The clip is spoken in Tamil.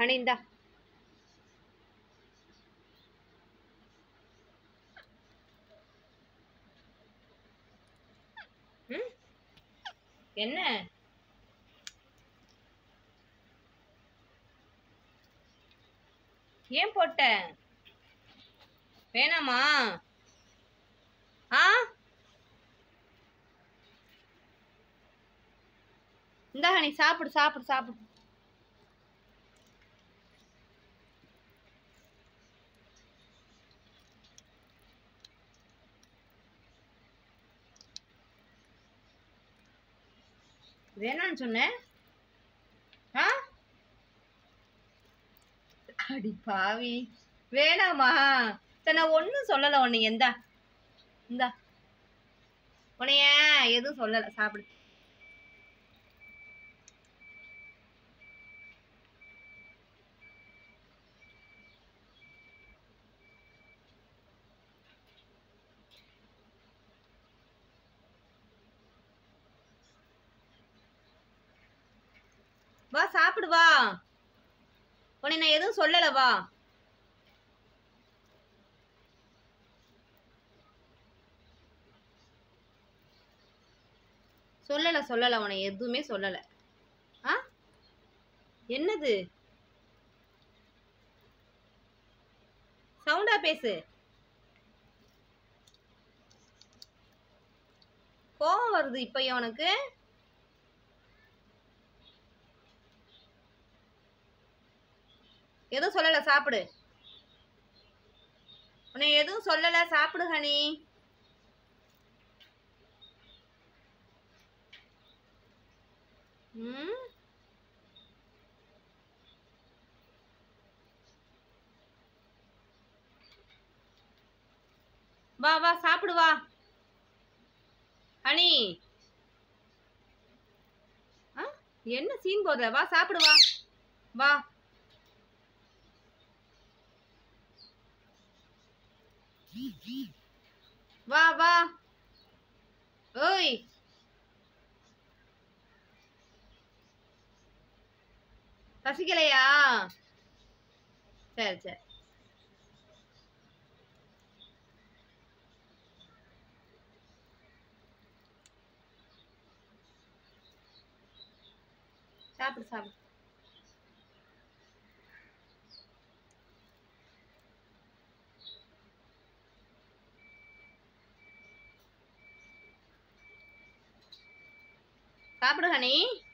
ஹனி இந்தா ம் என்ன ஏன் போட்ட வேணாமா ஆ இந்தா ஹனி சாப்பிடு சாப்பிடு சாப்பிடு வேணான்னு சொன்னேன் ஆ அடி பாவி வேணாமா சரி நான் ஒன்றும் சொல்லலை உன்னை எந்தா இந்தா உன்னைய எதுவும் சொல்லலை சாப்பிடு வா சாப்பிடு வா உன்னை நான் எதுவும் சொல்லல வா சொல்லல சொல்லல உன்னை எதுவுமே சொல்லல ஆ என்னது சவுண்டா பேசு கோவம் வருது இப்பயும் உனக்கு எதுவும் சொல்லல சாப்பிடு உன்னை எதுவும் சொல்லல சாப்பிடு ஹனி ம் வா வா சாப்பிடு வா ஹனி ஆ என்ன சீன் போடுற வா சாப்பிடு வா வா வா வா ஓய் பசிக்கலையா சரி சரி சாப்பிடு சாப்பிடு சாப்பிடு ஹனி